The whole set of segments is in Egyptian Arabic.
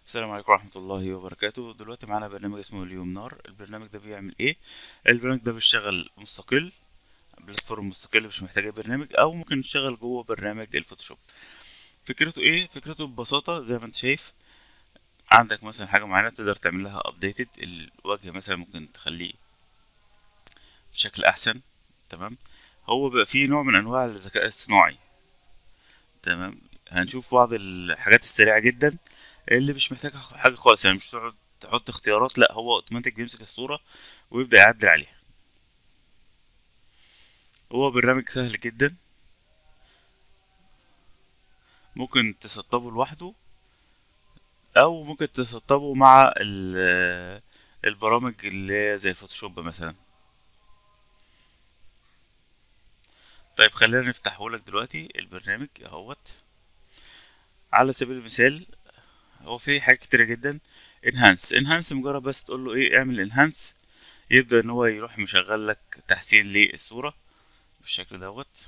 السلام عليكم ورحمة الله وبركاته دلوقتي معانا برنامج اسمه اليومنار البرنامج ده بيعمل ايه البرنامج ده بيشتغل مستقل بلاتفورم مستقل مش محتاج أي برنامج او ممكن يشتغل جوه برنامج الفوتوشوب فكرته ايه فكرته ببساطة زي ما انت شايف عندك مثلا حاجة معينة تقدر تعمل لها ابديتد الوجه مثلا ممكن تخليه بشكل احسن تمام هو بقى فيه نوع من انواع الذكاء الصناعي تمام هنشوف بعض الحاجات السريعة جدا اللي مش محتاج حاجة خالص يعني مش تقعد تحط اختيارات لا هو اوتوماتيك بيمسك الصورة ويبدأ يعدل عليها هو برنامج سهل جدا ممكن تسطبه لوحده او ممكن تسطبه مع ال- البرامج اللي هي زي الفوتوشوب مثلا طيب خلينا نفتحه لك دلوقتي البرنامج اهوت على سبيل المثال هو في حاجات كتيرة جدا انهانس انهانس مجرد بس تقول له ايه اعمل انهانس يبدأ ان هو يروح مشغل لك تحسين للصورة بالشكل دوت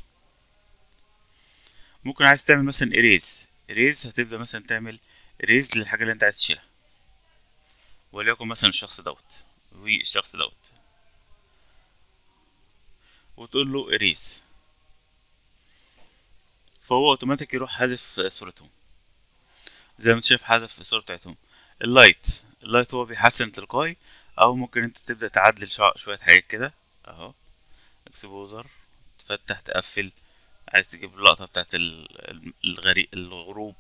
ممكن عايز تعمل مثلا اريز اريز هتبدأ مثلا تعمل اريز للحاجة اللي انت عايز تشيلها وليكن مثلا الشخص دوت والشخص دوت وتقول له اريز فهو اوتوماتيك يروح حذف صورتهم زي ما انت شايف حذف الصورة بتاعتهم اللايت اللايت هو بيحسن تلقائي او ممكن انت تبدأ تعدل شع- شوية حاجات كده اهو اكسبوزر تفتح تقفل عايز تجيب اللقطة بتاعت ال- الغريق الغروب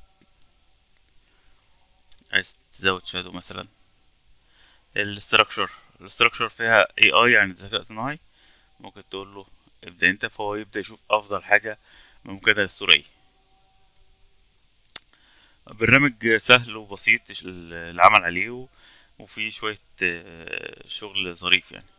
عايز تزود شادو مثلا الاستراكشر الاستراكشر فيها اي اي يعني ذكاء صناعي ممكن تقول له ابدأ انت فهو يبدأ يشوف افضل حاجة ممكنة للصورة ايه برنامج سهل وبسيط العمل عليه و- وفيه شوية آه، شغل ظريف يعني